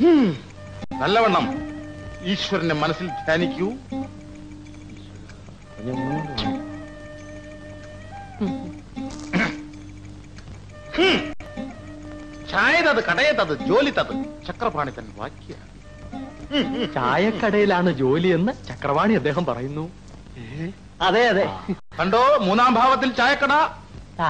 ഹും. നല്ലവണ്ണം ഈശ്വരനെ മനസ്സിൽ ധ്യാനിക്കൂ ഹും. ചായതത് കടയതത് ജോലിതത് ചക്രപാണിതൻ വാക്യ ചായക്കടയിലാണ് ജോലിയെന്ന് ചക്രവാണി അദ്ദേഹം പറയുന്നു അതെ അതെ കണ്ടോ മൂന്നാം ഭാവത്തിൽ ചായക്കട ആ,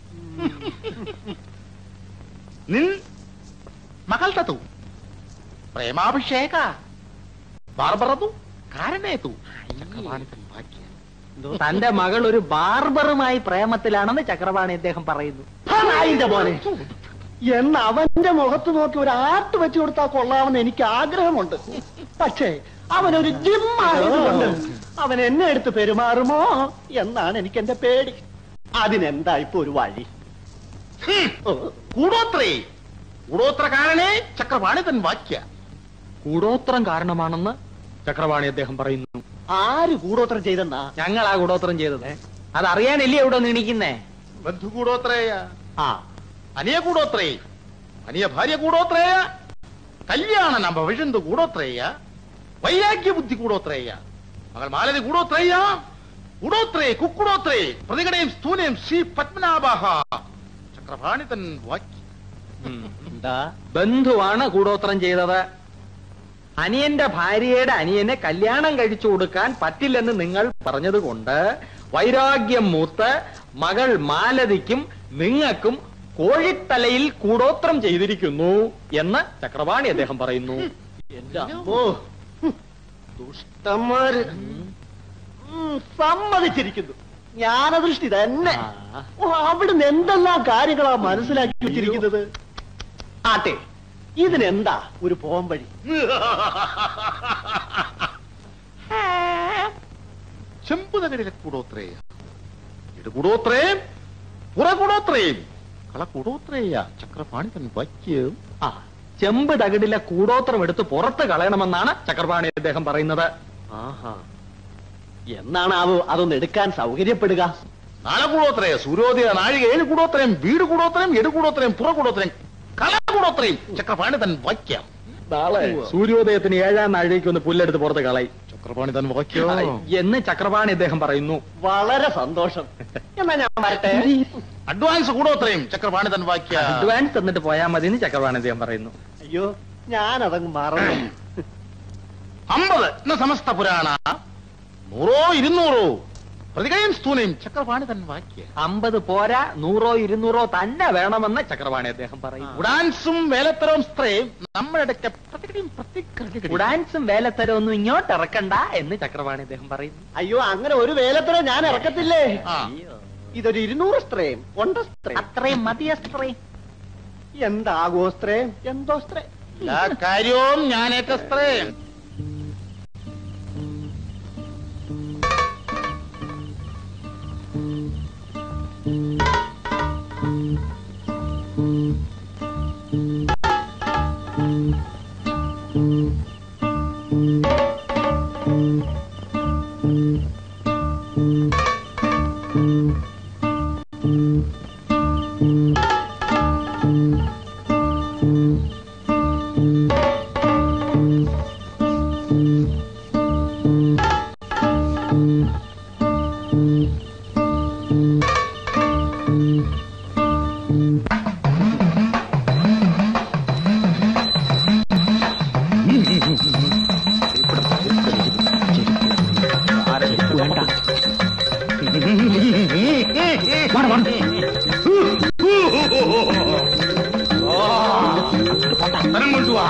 നിൻ മകൾ തതു ಪ್ರೇಮಾಭಿಷೇಕ ಬಾರ್ಬರದು ಕಾರಣೇತು ಚಕ್ರವಾಣಿತನ್ ಭಾಗ್ಯ തന്റെ മകൾ ഒരു ബാർബറുമായി പ്രേമത്തിലാണെന്ന് ചക്രവാണി അദ്ദേഹം പറയുന്നു നായിന്റെ മോനെ എന്ന് അവന്റെ മുഖത്ത് നോക്കി ഒരു ആർട്ട് വെച്ചു കൊടുത്താൽ കൊള്ളാമെന്ന് എനിക്ക് ആഗ്രഹമുണ്ട് പക്ഷേ അവനൊരു ജിം ആയതുകൊണ്ട് അവൻ എന്നെ എടുത്ത് പെരുമാറുമോ എന്നാണ് എനിക്ക് എന്റെ പേടി അതിനെന്താ ഇപ്പൊ ഒരു വഴി കൂടോത്രേ കൂടോത്ര കാരണേ ചക്രവാണിതൻ വാക്യ കൂടോത്രം കാരണമാണെന്ന് ചക്രവാണി അദ്ദേഹം പറയുന്നു ആര് കൂടോത്രം ചെയ്തെന്നാ ഞങ്ങളാ കൂടോത്രം ചെയ്തത് അതറിയാനല്ലേ ഇവിടെ നിണിക്കുന്നേ ബന്ധു കൂടോത്രേയ ആ അനിയ കൂടോത്രേ അനിയ ഭാര്യ കൂടോത്രേയ കല്യാണ നമ്പ വിഷന്തു കൂടോത്രേയ വൈരാഗ്യ ബുദ്ധി കൂടോത്രേയ മകൾ മാലതി കൂടോത്രേയ കൂടോത്രേ കുക്കുടോത്രേ പ്രതികടയും സ്ഥൂനയും ശ്രീ പത്മനാഭ ചക്രപാണിതൻ വാക്യ എന്താ ബന്ധുവാണ് കൂടോത്രം ചെയ്തത് അനിയന്റെ ഭാര്യയുടെ അനിയനെ കല്യാണം കഴിച്ചു കൊടുക്കാൻ പറ്റില്ലെന്ന് നിങ്ങൾ പറഞ്ഞതുകൊണ്ട് വൈരാഗ്യം മൂത്ത് മകൾ മാലതിക്കും നിങ്ങൾക്കും കോഴിത്തലയിൽ കൂടോത്രം ചെയ്തിരിക്കുന്നു എന്ന് ചക്രവാണി അദ്ദേഹം പറയുന്നു എന്റെ അമ്മോ ഹും. ദുഷ്ടന്മാര് ഉം, സമ്മതിച്ചിരിക്കുന്നു ജ്ഞാനദൃഷ്ടി തന്നെ ആ. ഓ, അവിടുന്ന് എന്തെല്ലാം കാര്യങ്ങളാ മനസ്സിലാക്കി വെച്ചിരിക്കുന്നത് ആട്ടെ ഇതിനെന്താ ഒരു പോം വഴി ചെമ്പുതകടിലെ കൂടോത്രേയ ഇട് കൂടോത്രേ പുറ കൂടോത്രേയും കള കൂടോത്രേയ ചക്രപാണിതൻ വാക്യം ആ ചെമ്പ് തകിടിലെ കൂടോത്രം എടുത്ത് പുറത്ത് കളയണമെന്നാണ് ചക്രവാണി അദ്ദേഹം പറയുന്നത് ആഹാ എന്നാണാവോ അതൊന്ന് എടുക്കാൻ സൗകര്യപ്പെടുക നാളെ കൂടോത്രേ സൂര്യോദയ നാഴിക ഏഴ് കൂടോത്രയും വീട് കൂടോത്രയും എട് കൂടോത്രയും പുറ കൂടോത്രയും കള കൂടോത്രയും ചക്രപാണിതൻ വാക്യം നാളെ സൂര്യോദയത്തിന് ഏഴാം നാഴികയ്ക്ക് ഒന്ന് പുല്ലെടുത്ത് പുറത്ത് കളയും ചക്രപാണിതൻ വാക്യം എന്ന് ചക്രവാണി അദ്ദേഹം പറയുന്നു വളരെ സന്തോഷം എന്നാ ഞാൻ വരട്ടെ അഡ്വാൻസ് കൂടോത്രയും ചക്രപാണിതൻ വാക്യ അഡ്വാൻസ് തന്നിട്ട് പോയാൽ മതി എന്ന് ചക്രവാണി അദ്ദേഹം പറയുന്നു അയ്യോ ഞാനതങ്ങ് മറന്നു അമ്പത് എന്ന സമസ്ത പുരാണ നൂറോ ഇരുന്നൂറോ പ്രതികയും സ്ഥൂനയും ചക്രപാണിതൻ വാക്യ അമ്പത് പോരാ നൂറോ ഇരുന്നൂറോ തന്നെ വേണമെന്ന് ചക്രവാണി അദ്ദേഹം പറയും ഉഡാൻസും വേലത്തരവും സ്ത്രയും നമ്മുടെ പ്രതികയും പ്രതികരണം ഉഡാൻസും വേലത്തരം ഒന്നും ഇങ്ങോട്ട് ഇറക്കണ്ട എന്ന് ചക്രവാണി അദ്ദേഹം പറയുന്നു അയ്യോ അങ്ങനെ ഒരു വേലത്തര ഞാൻ ഇറക്കത്തില്ലേ ആ. ഇതൊരു ഇരുന്നൂറ് സ്ത്രയും ഉണ്ട് സ്ത്രയും അത്രയും മതിയസ്ത്രേ എന്താകോ സ്ത്രയും എന്തോ സ്ത്രയും എല്ലാ കാര്യവും ഞാനേറ്റ സ്ത്രയും തരം കൊണ്ടുവാ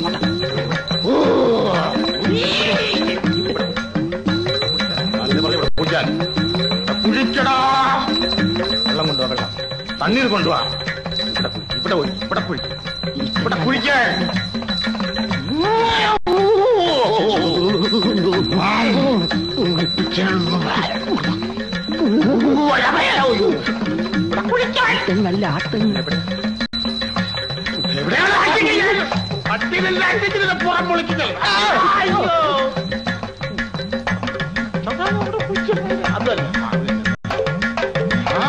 കുടിക്കാൻ കുഴിക്കടാ വെള്ളം കൊണ്ടുവാ വെള്ളം തണ്ണീർ കൊണ്ടുവാ ഇവിടെ കുഴി, ഇവിടെ കുഴി, ഇവിടെ കുഴി ഇവിടെ കുഴിക്കാൻ എവിടെയാണ് ആറ്റിങ്ങൽ? പട്ടിയിലല്ല ആറ്റിങ്ങലിലെ പുറം പൊളിക്കുന്നത്. അയ്യോ. സാധാരണ ഇവിടെ കുഴിച്ചിടുന്നത് അതല്ല. ആ,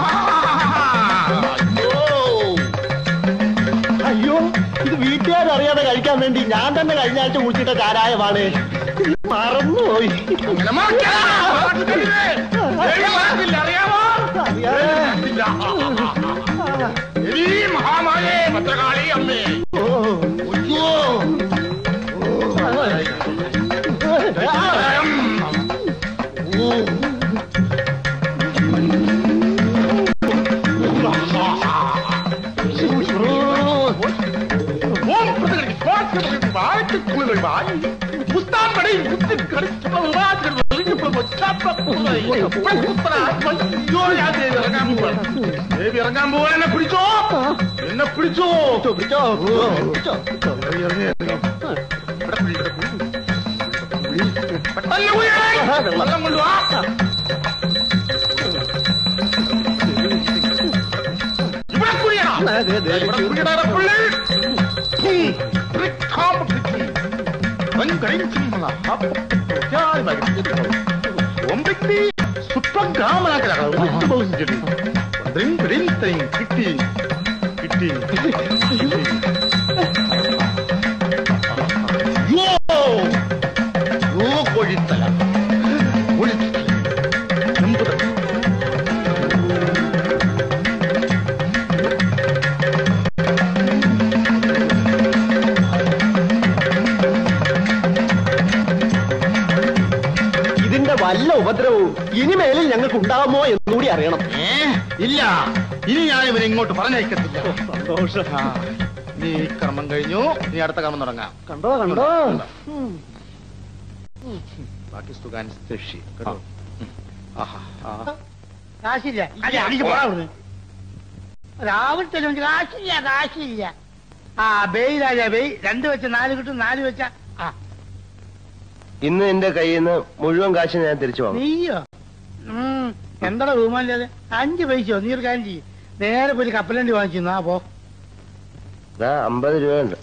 അയ്യോ. അയ്യോ ഇത് വീട്ടുകാരറിയാതെ കഴിക്കാൻ വേണ്ടി ഞാൻ തന്നെ കഴിഞ്ഞ ആഴ്ച കുടിച്ചിട്ട ചാരായമാണ് മറന്നുപോയി അങ്ങനെ മറക്കരുത്. മറക്കരുത്. എലി മറക്കില്ല, അറിയാമോ? ഇല്ല. എലി മഹാമായേ ഭദ്രകാളി അമ്മേ ഓ. അയ്യോ. ഭയം. ഓ. ഓം പ്രതികളിൽ സ്വാർത്ഥതകളിൽ വാഴ്ത്തുക്കുള്ളുകൾ വാഴി. പുസ്താമ്പടയിൽ കുത്തി കടിച്ചുള്ള വിവാദങ്ങൾ വെളിഞ്ഞപ്പോൾ ഒച്ചാപ്പപ്പുള്ളതായി. ഇവിടെ കുത്തറ അയ്യോ, ഞാൻ ദേവി ഇറങ്ങാൻ പോവാണ്. ദേവി ഇറങ്ങാൻ പോവാൻ എന്നെ പിടിച്ചോ എന്നെ പിടിച്ചോ പിടിച്ചോ പിടിച്ചോ ഇറങ്ങി, ഇറങ്ങി, ഇറങ്ങി. ഇവിടെ പിടി, ഇവിടെ പിടി. പെട്ടെന്ന് ഉയരെ. വെള്ളം കൊണ്ടുവാ ഇവിടെ കുടിയണം അതെ, അതെ. ഇവിടെ കുടിയടാ പുള്ളി Pum! Recompetition! വൻകൈസിംഹ ഒമ്പത്തി സുപ്രഗ്രാമനാക്കലാണ് കിട്ടി കിട്ടി യോ യോ കൊഴിത്തല കൊഴിത്തല എമ്പത് ഇതിന്റെ വല്ല ഉപദ്രവവും ഇനിമേലിൽ ഞങ്ങൾക്ക് ഉണ്ടാവുമോ എന്നുകൂടി അറിയണം ഏ ഇല്ല ഇനി ഞാൻ ഇവരെ ഇങ്ങോട്ട് പറഞ്ഞയക്കത്തില്ല സന്തോഷം ആ, ഇനി ഈ കർമ്മം കഴിഞ്ഞു ഇനി അടുത്ത കർമ്മം തുടങ്ങാം കണ്ടോ കണ്ടോ ബാക്കി സുഖാൻ ശശി കേട്ടോ ആഹാ ആ. കാശില്ല അല്ല അടിച്ച് പോടാ അവിടുന്ന്. രാവിലെ തന്നെ കാശില്ല കാശില്ല ആ ബേയ് രാജാ ബേയ് രണ്ട് വെച്ച നാല് കിട്ടും നാല് വെച്ച ആ ഇന്ന് എന്റെ കയ്യിൽ നിന്ന് മുഴുവൻ കാശ് ഞാൻ തിരിച്ചു വാങ്ങും നീയോ ഉം എന്താടാ ബഹുമാനില്ലാതെ അഞ്ച് പൈസയോ നീ ഒരു കാര്യം ചെയ്യും നേരെ പോയി കപ്പലണ്ടി വാങ്ങിച്ചു ആ പോ ഇതാ അമ്പത് രൂപയുണ്ട്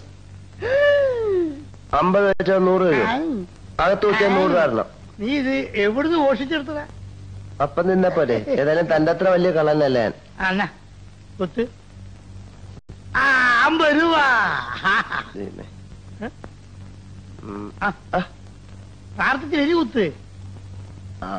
അമ്പത് വെച്ചാൽ നൂറ് തരും അകത്ത് വെച്ചാൽ നൂറ് തരണം നീ ഇത് എവിടുന്ന് മോഷിച്ചെടുത്തതാ അപ്പം നിന്നെ പോലെ ഏതായാലും തന്റെ അത്ര വലിയ കള്ളനല്ല ഞാൻ ആ, എന്നാ കൊത്ത് ആ അമ്പത് രൂപ ദൈവമേ. ഉം. ആ. ആ, പ്രാർത്ഥിച്ച് എരി കുത്ത് ആ.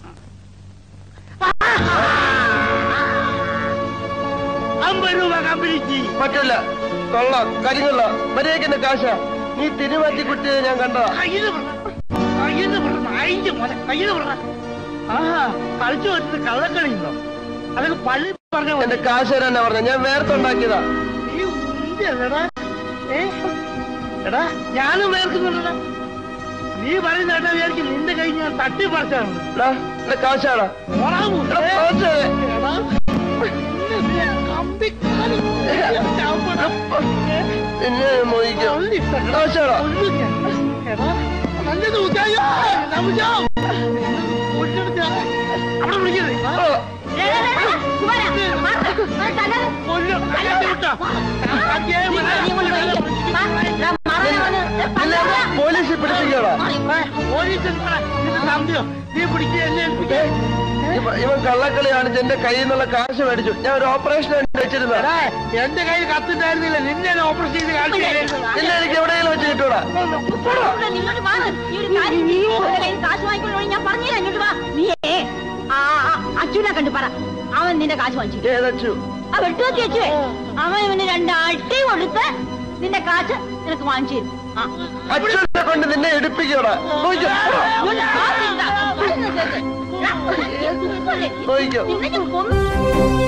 അമ്പത് രൂപ കമ്പനിക്ക് പറ്റില്ല കൊള്ള കരികൊള്ള മര്യാദയ്ക്ക് കാശ നീ തിരുമാറ്റി കുട്ടിയെ ഞാൻ കണ്ടതാ കയ്യിൽ കയ്യിൽ അയിന്റെ മോനെ കയ്യിൽ വിടണ ആ കളിച്ചു വെച്ചത് കള്ളക്കളിയുണ്ടോ അതൊക്കെ പള്ളി പറഞ്ഞ പോലെ എന്റെ കാശ് തരാനാ പറഞ്ഞ ഞാൻ വേർത്തുണ്ടാക്കിയതാ നീ ഉന്തിയല്ലടാ ഏ എടാ ഞാനും വേർക്കുന്നുണ്ടടാ നീ പറയുന്ന കേട്ടാ വിചാരിക്കും നിന്റെ കൈ ഞാൻ തട്ടി പറിച്ചാണ് എടാ, എന്റെ കാശാടാ ഓടാ എടാ, കാശ് തരാൻ. എടാ നിന്നെ ഞാൻ കമ്പിക്കാല് ചവിട്ടടാ. ഏ? നിന്നെ ഞാൻ മോഹിക്കാം കൊള്ളി. കാശാടാ കൊല്ലു ഞാൻ. എടാ, നല്ലത് ഉച്ചായോ? നമുക്കോ? കൊല്ലെടുത്ത് അവിടെ വിളിക്കരുത്. ആ. കൊല്ലും. അല്ലാതെ വിട്ടോ. അയ്യേ, മോനെ. നിന്നെ പോലീസിൽ പിടിപ്പിക്കടാ ഏ, പോലീസ് എന്താണ്? നിന്റെ തമ്പിയോ? നീ പിടിക്കുക എന്നെ ഏൽപ്പിക്കുക. ഇവ- ഇവൻ കള്ളക്കളി കാണിച്ച് എന്റെ കയ്യിൽ നിന്നുള്ള കാശ് മേടിച്ചു ഞാൻ ഒരു ഓപ്പറേഷൻ വെച്ചിരുന്ന എടാ, എന്റെ കയ്യിൽ കത്തുണ്ടായിരുന്നില്ല നിന്നെ ഓപ്പറേഷൻ ചെയ്ത് കാണിച്ചു ഇല്ല എനിക്ക് എവിടെയെങ്കിലും വെച്ച് കിട്ടൂടാ ഇങ്ങോട്ട് വാ നീ ഒരു കാര്യം ചെയ്യ്. അവന്റെ കയ്യിൽ കാശ് വാങ്ങിക്കൊണ്ടു ഞാൻ പറഞ്ഞില്ല ഇങ്ങോട്ട് വാ നീയേ ആ ആ, അച്ഛനെ കണ്ടു പറ അവൻ നിന്റെ കാശ് വാങ്ങിച്ചു ഏതച്ചു ആ വെട്ടുവത്തി അച്ചുവേ അവൻ ഇവന് രണ്ട് അടി കൊടുത്ത് നിന്റെ കാശ് നിനക്ക് വാങ്ങിച്ചു തരും ആ. അച്ഛനെ കൊണ്ട് നിന്നെ എടുപ്പിക്കടാ നോക്കിക്കോ ഇങ്ങോട്ട് വാ, സീത. പറയുന്നത് കേൾക്ക്. ആ, നോക്കിക്കോ നിന്നെ ഞാൻ കൊന്നു.